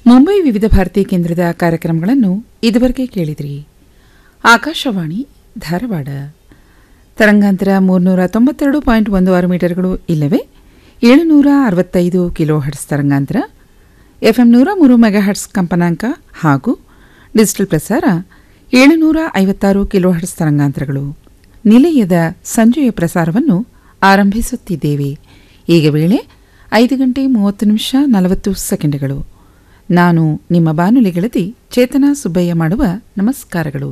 ಮುಂಬೈ ವಿವಿಧ ಭಾರತಿ ಕೇಂದ್ರದ ಕಾರ್ಯಕ್ರಮಗಳನ್ನು ಇದುವರೆಗೆ ಕೇಳಿದ್ರಿ ಆಕಾಶವಾಣಿ ಧಾರವಾಡ ತರಂಗಾಂತರ ಮೂರ್ನೂರ ತೊಂಬತ್ತೆರಡು ಪಾಯಿಂಟ್ ಒಂದು ಆರು ಮೀಟರ್ಗಳು ಇಲ್ಲವೇ ಏಳುನೂರ ಅರವತ್ತೈದು ಕಿಲೋ ಹರ್ಟ್ಸ್ ತರಂಗಾಂತರ ಎಫ್ಎಂ ನೂರ ಮೂರು ಮೆಗಾಹರ್ಟ್ಸ್ ಕಂಪನಾಂಕ ಹಾಗೂ ಡಿಜಿಟಲ್ ಪ್ರಸಾರ ಏಳುನೂರ ಐವತ್ತಾರು ಕಿಲೋ ಹರ್ಟ್ಸ್ ತರಂಗಾಂತರಗಳು ನಿಲಯದ ಸಂಜೆಯ ಪ್ರಸಾರವನ್ನು ಆರಂಭಿಸುತ್ತಿದ್ದೇವೆ ಈಗ ವೇಳೆ ಐದು ಗಂಟೆ ಮೂವತ್ತು ನಿಮಿಷ ನಲವತ್ತು ಸೆಕೆಂಡ್ಗಳು ನಾನು ನಿಮ್ಮ ಬಾನುಲಿ ಗೆಳತಿ ಚೇತನಾ ಸುಬ್ಬಯ್ಯ ಮಾಡುವ ನಮಸ್ಕಾರಗಳು